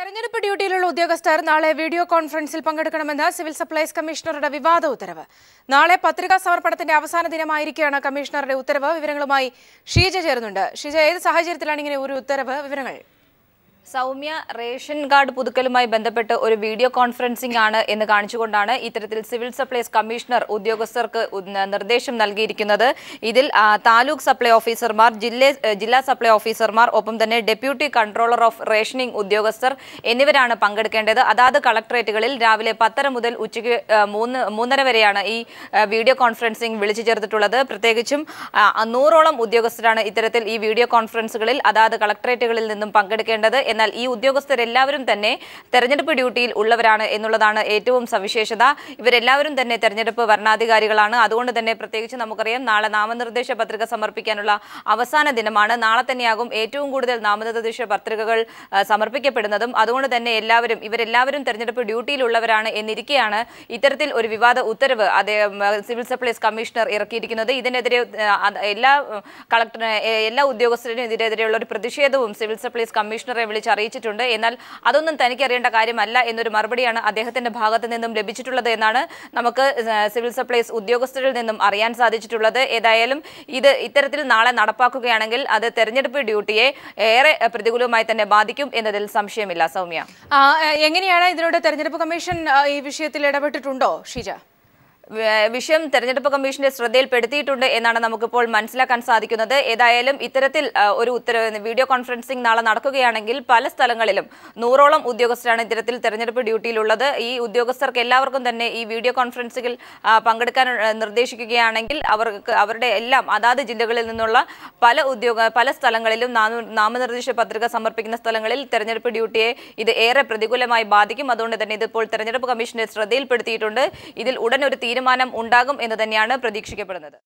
തെരഞ്ഞെടുപ്പ് ഡ്യൂട്ടിയിലുള്ള ഉദ്യോഗസ്ഥർ നാളെ വീഡിയോ കോൺഫറൻസിൽ പങ്കെടുക്കണമെന്ന് സിവിൽ സപ്ലൈസ് കമ്മീഷണറുടെ വിവാദ ഉത്തരവ് നാളെ പത്രികാ സമർപ്പണത്തിന്റെ അവസാന ദിനമായിരിക്കെയാണ് കമ്മീഷണറുടെ ഉത്തരവ് വിവരങ്ങളുമായി ഷീജ ചേരുന്നുണ്ട് ഷീജ ഏത് സാഹചര്യത്തിലാണ് ഇങ്ങനെ ഒരു ഉത്തരവ് വിവരങ്ങൾ സൗമ്യ റേഷൻ കാർഡ് പുതുക്കലുമായി ബന്ധപ്പെട്ട് ഒരു വീഡിയോ കോൺഫറൻസിംഗ് ആണ് എന്ന് കാണിച്ചുകൊണ്ടാണ് ഇത്തരത്തിൽ സിവിൽ സപ്ലൈസ് കമ്മീഷണർ ഉദ്യോഗസ്ഥർക്ക് ഉന്ന- നിർദ്ദേശം നൽകിയിരിക്കുന്നത് ഇതിൽ ആ, താലൂക്ക് സപ്ലൈ ഓഫീസർമാർ ജില്ല ജില്ലാ സപ്ലൈ ഓഫീസർമാർ ഒപ്പം തന്നെ ഡെപ്യൂട്ടി കൺട്രോളർ ഓഫ് റേഷനിംഗ് ഉദ്യോഗസ്ഥർ എന്നിവരാണ് പങ്കെടുക്കേണ്ടത് അതാത് കളക്ടറേറ്റുകളിൽ രാവിലെ പത്തര മുതൽ ഉച്ചയ്ക്ക് ആ, മൂന്ന് മൂന്നര വരെയാണ് ഈ ആ, വീഡിയോ കോൺഫറൻസിംഗ് വിളിച്ചു ചേർത്തിട്ടുള്ളത് പ്രത്യേകിച്ചും ആ, നൂറോളം ഉദ്യോഗസ്ഥരാണ് ഇത്തരത്തിൽ ഈ വീഡിയോ കോൺഫറൻസുകളിൽ അതാത് കളക്ടറേറ്റുകളിൽ നിന്നും പങ്കെടുക്കേണ്ടത് എന്നാൽ ഈ ഉദ്യോഗസ്ഥരെല്ലാവരും തന്നെ തെരഞ്ഞെടുപ്പ് ഡ്യൂട്ടിയിൽ ഉള്ളവരാണ് എന്നുള്ളതാണ് ഏറ്റവും സവിശേഷത ഇവരെല്ലാവരും തന്നെ തെരഞ്ഞെടുപ്പ് ഭരണാധികാരികളാണ് അതുകൊണ്ട് തന്നെ പ്രത്യേകിച്ച് നമുക്കറിയാം നാളെ നാമനിർദ്ദേശ പത്രിക സമർപ്പിക്കാനുള്ള അവസാന ദിനമാണ് നാളെ തന്നെയാകും ഏറ്റവും കൂടുതൽ നാമനിർദ്ദേശ പത്രികകൾ ആ, സമർപ്പിക്കപ്പെടുന്നതും അതുകൊണ്ട് തന്നെ എല്ലാവരും ഇവരെല്ലാവരും തെരഞ്ഞെടുപ്പ് ഡ്യൂട്ടിയിലുള്ളവരാണ് എന്നിരിക്കെയാണ് ഇത്തരത്തിൽ ഒരു വിവാദ ഉത്തരവ് അദ്ദേഹം ആ, സിവിൽ സപ്ലൈസ് കമ്മീഷണർ ഇറക്കിയിരിക്കുന്നത് ഇതിനെതിരെ ആ, അത് എല്ലാ ഉം, കളക്ടർ എ- എല്ലാ ഉദ്യോഗസ്ഥരും ഇതിനെതിരെയുള്ള ഒരു പ്രതിഷേധവും സിവിൽ സപ്ലൈസ് കമ്മീഷണറെ വിളിച്ച് അറിയിച്ചിട്ടുണ്ട് എന്നാൽ അതൊന്നും തനിക്ക് അറിയേണ്ട കാര്യമല്ല എന്നൊരു മറുപടിയാണ് അദ്ദേഹത്തിന്റെ ഭാഗത്ത് നിന്നും ലഭിച്ചിട്ടുള്ളത് എന്നാണ് നമുക്ക് ആ, സിവിൽ സപ്ലൈസ് ഉദ്യോഗസ്ഥരിൽ നിന്നും അറിയാൻ സാധിച്ചിട്ടുള്ളത് ഏതായാലും ഇത് ഇത്തരത്തിൽ നാളെ നടപ്പാക്കുകയാണെങ്കിൽ അത് തെരഞ്ഞെടുപ്പ് ഡ്യൂട്ടിയെ ഏറെ ആ, പ്രതികൂലമായി തന്നെ ബാധിക്കും എന്നതിൽ സംശയമില്ല സൗമ്യ ആ, എങ്ങനെയാണ് ഇതിനോട് തെരഞ്ഞെടുപ്പ് കമ്മീഷൻ ആ, ഈ വിഷയത്തിൽ ഇടപെട്ടിട്ടുണ്ടോ ഷീജ വേ- വിഷയം തെരഞ്ഞെടുപ്പ് കമ്മീഷന്റെ ശ്രദ്ധയിൽപ്പെടുത്തിയിട്ടുണ്ട് എന്നാണ് നമുക്കിപ്പോൾ മനസ്സിലാക്കാൻ സാധിക്കുന്നത് ഏതായാലും ഇത്തരത്തിൽ ആ, ഒരു ഉത്തരവ് വീഡിയോ കോൺഫറൻസിംഗ് നാളെ നടക്കുകയാണെങ്കിൽ പല സ്ഥലങ്ങളിലും നൂറോളം ഉദ്യോഗസ്ഥരാണ് ഇത്തരത്തിൽ തെരഞ്ഞെടുപ്പ് ഡ്യൂട്ടിയിലുള്ളത് ഈ ഉദ്യോഗസ്ഥർക്ക് എല്ലാവർക്കും തന്നെ ഈ വീഡിയോ കോൺഫറൻസിൽ ആ, പങ്കെടുക്കാൻ ആ, നിർദ്ദേശിക്കുകയാണെങ്കിൽ അവർക്ക് അവരുടെ എല്ലാം അതാത് ജില്ലകളിൽ നിന്നുള്ള പല ഉദ്യോഗ പല സ്ഥലങ്ങളിലും നാമ- നാമനിർദ്ദേശ പത്രിക സമർപ്പിക്കുന്ന സ്ഥലങ്ങളിൽ തെരഞ്ഞെടുപ്പ് ഡ്യൂട്ടിയെ ഇത് ഏറെ പ്രതികൂലമായി ബാധിക്കും അതുകൊണ്ട് തന്നെ ഇതിപ്പോൾ തെരഞ്ഞെടുപ്പ് കമ്മീഷന്റെ ശ്രദ്ധയിൽപ്പെടുത്തിയിട്ടുണ്ട് ഇതിൽ ഉടൻ ഒരു തീരുമാനം ഉണ്ടാകും എന്ന് തന്നെയാണ് പ്രതീക്ഷിക്കപ്പെടുന്നത്